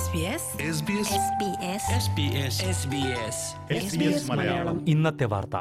SBS Malayalam ഇന്നത്തെ വാർത്ത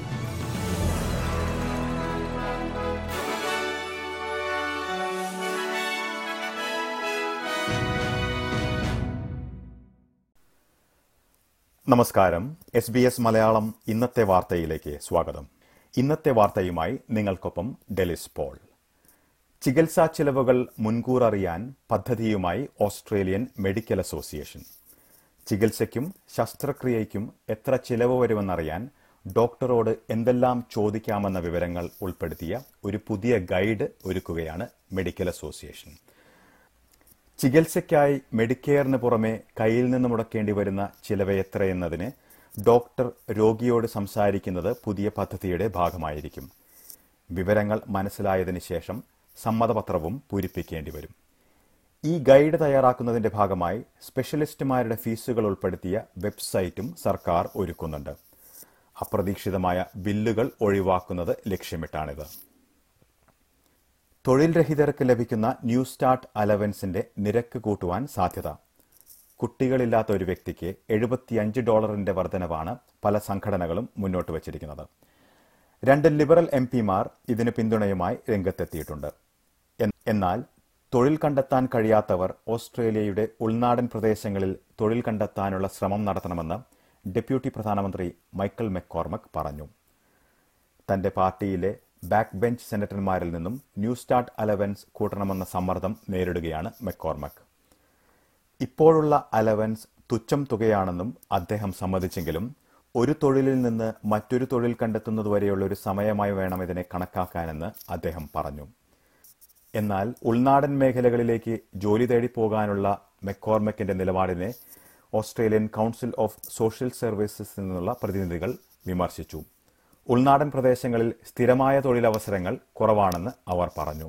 നമസ്കാരം എസ് ബി എസ് മലയാളം ഇന്നത്തെ വാർത്തയിലേക്ക് സ്വാഗതം ഇന്നത്തെ വാർത്തയുമായി നിങ്ങൾക്കൊപ്പം ഡെലിസ് പോൾ ചികിത്സാ ചിലവുകൾ മുൻകൂർ അറിയാൻ പദ്ധതിയുമായി ഓസ്ട്രേലിയൻ മെഡിക്കൽ അസോസിയേഷൻ ചികിത്സയ്ക്കും ശസ്ത്രക്രിയയ്ക്കും എത്ര ചിലവ് വരുമെന്നറിയാൻ ഡോക്ടറോട് എന്തെല്ലാം ചോദിക്കാമെന്ന വിവരങ്ങൾ ഉൾപ്പെടുത്തിയ ഒരു പുതിയ ഗൈഡ് ഒരുക്കുകയാണ് മെഡിക്കൽ അസോസിയേഷൻ ചികിത്സയ്ക്കായി മെഡിക്കെയറിന് പുറമെ കയ്യിൽ നിന്ന് മുടക്കേണ്ടി വരുന്ന ചിലവ് എത്രയെന്നതിന് ഡോക്ടർ രോഗിയോട് സംസാരിക്കുന്നത് പുതിയ പദ്ധതിയുടെ ഭാഗമായിരിക്കും വിവരങ്ങൾ മനസ്സിലായതിനു ശേഷം സമ്മതപത്രവും പൂരിപ്പിക്കേണ്ടി വരും ഈ ഗൈഡ് തയ്യാറാക്കുന്നതിന്റെ ഭാഗമായി സ്പെഷ്യലിസ്റ്റുമാരുടെ ഫീസുകൾ ഉൾപ്പെടുത്തിയ വെബ്സൈറ്റും സർക്കാർ ഒരുക്കുന്നുണ്ട് അപ്രതീക്ഷിതമായ ബില്ലുകൾ ഒഴിവാക്കുന്നത് ലക്ഷ്യമിട്ടാണിത് തൊഴിൽ രഹിതർക്ക് ലഭിക്കുന്ന ന്യൂ സ്റ്റാർട്ട് അലവൻസിന്റെ നിരക്ക് കൂട്ടുവാൻ സാധ്യത കുട്ടികളില്ലാത്ത ഒരു വ്യക്തിക്ക് എഴുപത്തിയഞ്ച് ഡോളറിന്റെ വർധനവാണ് പല സംഘടനകളും മുന്നോട്ട് വച്ചിരിക്കുന്നത് രണ്ട് ലിബറൽ എം പിമാർ ഇതിന് പിന്തുണയുമായി രംഗത്തെത്തിയിട്ടുണ്ട് എൻ- എന്നാൽ തൊഴിൽ കണ്ടെത്താൻ കഴിയാത്തവർ ഓസ്ട്രേലിയയുടെ ഉൾനാടൻ പ്രദേശങ്ങളിൽ തൊഴിൽ കണ്ടെത്താനുള്ള ശ്രമം നടത്തണമെന്ന് ഡെപ്യൂട്ടി പ്രധാനമന്ത്രി മൈക്കൽ മെക്കോർമക് പറഞ്ഞു തന്റെ പാർട്ടിയിലെ ബാക്ക് ബെഞ്ച് സെനറ്റർമാരിൽ നിന്നും ന്യൂ സ്റ്റാർട്ട് അലവൻസ് കൂട്ടണമെന്ന സമ്മർദ്ദം നേരിടുകയാണ് മെക്കോർമക് ഇപ്പോഴുള്ള അലവൻസ് തുച്ഛം തുകയാണെന്നും അദ്ദേഹം സമ്മതിച്ചെങ്കിലും ഒരു തൊഴിലിൽ നിന്ന് മറ്റൊരു തൊഴിൽ കണ്ടെത്തുന്നതുവരെയുള്ള ഒരു സമയമായി വേണം ഇതിനെ കണക്കാക്കാനെന്ന് അദ്ദേഹം പറഞ്ഞു എന്നാൽ ഉൾനാടൻ മേഖലകളിലേക്ക് ജോലി തേടി പോകാനുള്ള മെക്കോർമക്കിന്റെ നിലപാടിനെ ഓസ്ട്രേലിയൻ കൗൺസിൽ ഓഫ് സോഷ്യൽ സർവീസസിൽ നിന്നുള്ള പ്രതിനിധികൾ വിമർശിച്ചു ഉൾനാടൻ പ്രദേശങ്ങളിൽ സ്ഥിരമായ തൊഴിലവസരങ്ങൾ കുറവാണെന്ന് അവർ പറഞ്ഞു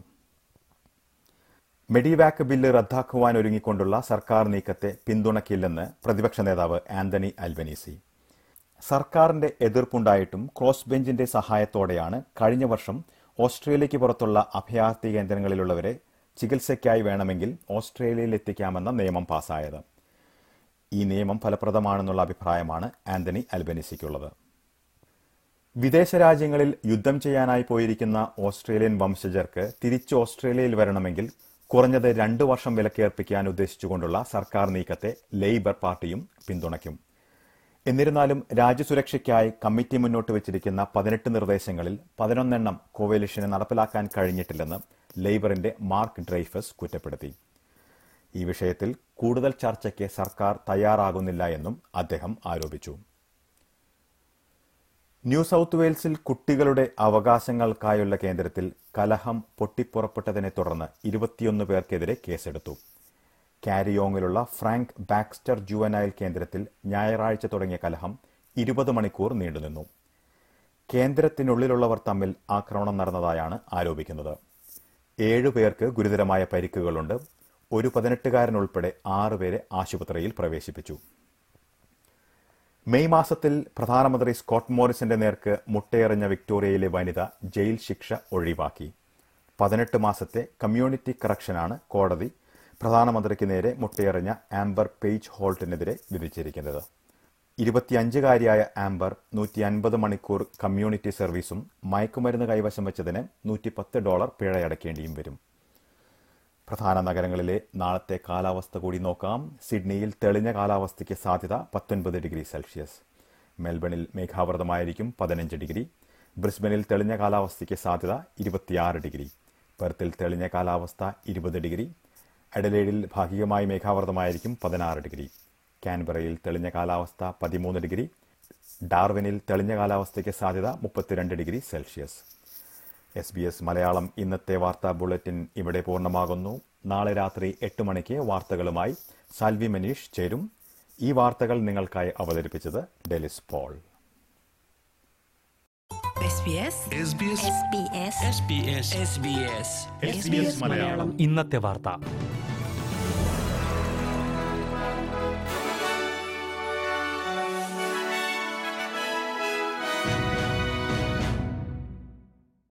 മെഡിവാക് ബില്ല് റദ്ദാക്കുവാൻ ഒരുങ്ങിക്കൊണ്ടുള്ള സർക്കാർ നീക്കത്തെ പിന്തുണയ്ക്കില്ലെന്ന് പ്രതിപക്ഷ നേതാവ് ആന്റണി അൽബനീസി സർക്കാരിന്റെ എതിർപ്പുണ്ടായിട്ടും ക്രോസ് ബെഞ്ചിന്റെ സഹായത്തോടെയാണ് കഴിഞ്ഞ വർഷം ഓസ്ട്രേലിയയ്ക്ക് പുറത്തുള്ള അഭയാർത്ഥി കേന്ദ്രങ്ങളിലുള്ളവരെ ചികിത്സയ്ക്കായി വേണമെങ്കിൽ ഓസ്ട്രേലിയയിൽ എത്തിക്കാമെന്ന നിയമം പാസായത് ഈ നിയമം ഫലപ്രദമാണെന്നുള്ള അഭിപ്രായമാണ് ആന്റണി അൽബനീസിക്കുള്ളത് വിദേശ രാജ്യങ്ങളിൽ യുദ്ധം ചെയ്യാനായി പോയിരിക്കുന്ന ഓസ്ട്രേലിയൻ വംശജർക്ക് തിരിച്ച് ഓസ്ട്രേലിയയിൽ വരണമെങ്കിൽ കുറഞ്ഞത് രണ്ടു വർഷം വിലക്കേർപ്പിക്കാൻ ഉദ്ദേശിച്ചുകൊണ്ടുള്ള സർക്കാർ നീക്കത്തെ ലേബർ പാർട്ടിയും പിന്തുണയ്ക്കും എന്നിരുന്നാലും രാജ്യസുരക്ഷയ്ക്കായി കമ്മിറ്റി മുന്നോട്ട് വച്ചിരിക്കുന്ന പതിനെട്ട് നിർദ്ദേശങ്ങളിൽ പതിനൊന്നെണ്ണം കോവേലിഷന് നടപ്പിലാക്കാൻ കഴിഞ്ഞിട്ടില്ലെന്ന് ലേബറിന്റെ മാർക്ക് ഡ്രൈഫസ് കുറ്റപ്പെടുത്തി ഈ വിഷയത്തിൽ കൂടുതൽ ചർച്ചയ്ക്ക് സർക്കാർ തയ്യാറാകുന്നില്ല എന്നും അദ്ദേഹം ആരോപിച്ചു ന്യൂ സൗത്ത് വെയിൽസിൽ കുട്ടികളുടെ അവകാശങ്ങൾക്കായുള്ള കേന്ദ്രത്തിൽ കലഹം പൊട്ടിപ്പുറപ്പെട്ടതിനെ തുടർന്ന് ഇരുപത്തിയൊന്ന് പേർക്കെതിരെ കേസെടുത്തു കാരിയോങ്ങിലുള്ള ഫ്രാങ്ക് ബാക്സ്റ്റർ ജുവനൈൽ കേന്ദ്രത്തിൽ ഞായറാഴ്ച തുടങ്ങിയ കലഹം ഇരുപത് മണിക്കൂർ നീണ്ടുനിന്നു കേന്ദ്രത്തിനുള്ളിലുള്ളവർ തമ്മിൽ ആക്രമണം നടന്നതായാണ് ആരോപിക്കുന്നത് ഏഴു പേർക്ക് ഗുരുതരമായ പരിക്കുകളുണ്ട് ഒരു പതിനെട്ടുകാരനുൾപ്പെടെ ആറുപേരെ ആശുപത്രിയിൽ പ്രവേശിപ്പിച്ചു മെയ് മാസത്തിൽ പ്രധാനമന്ത്രി സ്കോട്ട് മോറിസന്റെ നേർക്ക് മുട്ടയെറിഞ്ഞ വിക്ടോറിയയിലെ വനിത ജയിൽ ശിക്ഷ ഒഴിവാക്കി പതിനെട്ട് മാസത്തെ കമ്മ്യൂണിറ്റി കറക്ഷനാണ് കോടതി പ്രധാനമന്ത്രിക്ക് നേരെ മുട്ടയെറിഞ്ഞ ആംബർ പേജ് ഹോൾട്ടിനെതിരെ വിധിച്ചിരിക്കുന്നത് ഇരുപത്തിയഞ്ചുകാരിയായ ആംബർ നൂറ്റി അൻപത് മണിക്കൂർ കമ്മ്യൂണിറ്റി സർവീസും മയക്കുമരുന്ന് കൈവശം വെച്ചതിന് നൂറ്റിപ്പത്ത് ഡോളർ പിഴയടക്കേണ്ടിയും വരും പ്രധാന നഗരങ്ങളിലെ നാളത്തെ കാലാവസ്ഥ കൂടി നോക്കാം സിഡ്നിയിൽ തെളിഞ്ഞ കാലാവസ്ഥയ്ക്ക് സാധ്യത പത്തൊൻപത് ഡിഗ്രി സെൽഷ്യസ് മെൽബണിൽ മേഘാവൃതമായിരിക്കും പതിനഞ്ച് ഡിഗ്രി ബ്രിസ്ബനിൽ തെളിഞ്ഞ കാലാവസ്ഥയ്ക്ക് സാധ്യത ഇരുപത്തിയാറ് ഡിഗ്രി പെർത്തിൽ തെളിഞ്ഞ കാലാവസ്ഥ ഇരുപത് ഡിഗ്രി അഡലേഡിൽ ഭാഗികമായി മേഘാവൃതമായിരിക്കും പതിനാറ് ഡിഗ്രി കാൻബറയിൽ തെളിഞ്ഞ കാലാവസ്ഥ പതിമൂന്ന് ഡിഗ്രി ഡാർവിനിൽ തെളിഞ്ഞ കാലാവസ്ഥയ്ക്ക് സാധ്യത മുപ്പത്തിരണ്ട് degree Celsius S B S Malayalam ഇന്നത്തെ വാർത്താ ബുള്ളറ്റിൻ ഇവിടെ പൂർണ്ണമാകുന്നു നാളെ രാത്രി എട്ട് മണിക്ക് വാർത്തകളുമായി സാൽവി മനീഷ് ചേരും ഈ വാർത്തകൾ നിങ്ങൾക്കായി അവതരിപ്പിച്ചത് ഡെലിസ് പോൾ SBS ഇന്നത്തെ വാർത്ത